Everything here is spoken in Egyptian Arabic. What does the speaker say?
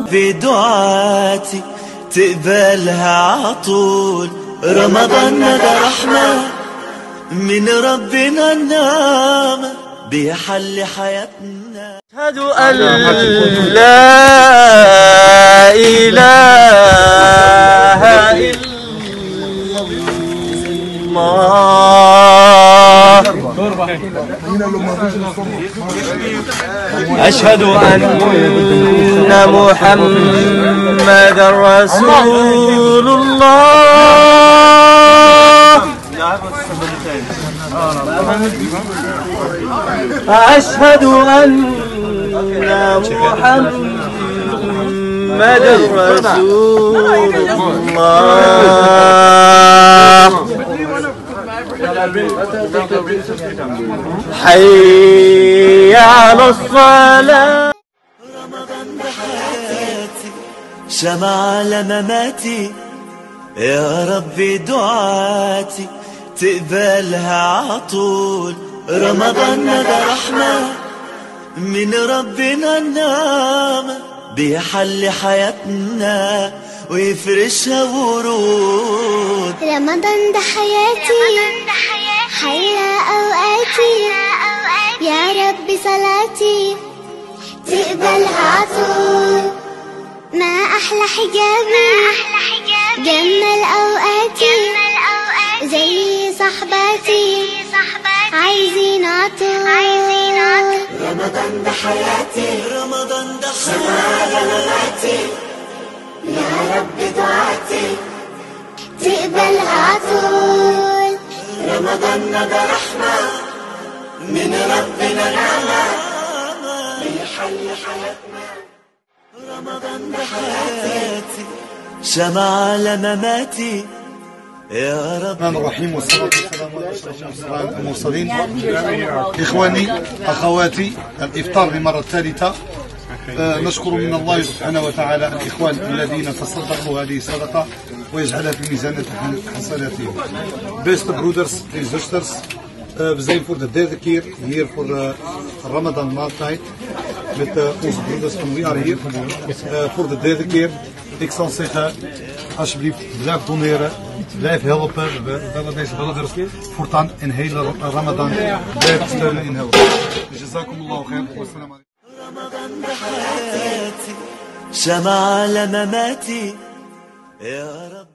بدعاتي تقبلها عطول رمضان ده رحمة من ربنا النعمة بيحل حياتنا أشهد أن لا إله إلا الله أشهد أن محمد رسول الله أشهد أن محمد رسول الله حي على الصلاة رمضان بحياتي شمع على مماتي يا ربي دعاتي تقبلها عطول رمضان ده رحمة من ربنا النعمة بيحل حياتنا ويفرشها ورود رمضان ده حياتي حيا أوقاتي يا رب صلاتي تقبلها عطول ما أحلى حجابي جمل أوقاتي زي صحباتي عايزين عطول رمضان ده حياتي رمضان ده حياتي يا رب دعاتي تقبلها عطول رمضان ده رحمة من ربنا نعمة بيحل حياتنا رمضان ده حياتي شمع على مماتي يا رب الرحمن الرحيم والصلاة والسلام على أشرف المرسلين إخواني أخواتي الإفطار للمرة الثالثة آه، نشكر من الله سبحانه وتعالى الإخوان الذين تصدقوا هذه الصدقة ويجعلها في ميزان حسناتهم Best brothers and sisters uh, we zijn voor de derde keer hier voor de Ramadan maaltijd met uh, onze broeders van We Are Here. Uh, voor de derde keer. Ik zal zeggen, alsjeblieft blijf doneren, blijf helpen. We willen deze broeders voortaan een hele Ramadan blijven steunen en helpen. Dus jazakumullahu khair. Wassalamu alaikum. رمضان ده حياتي شمع على مماتي يا رب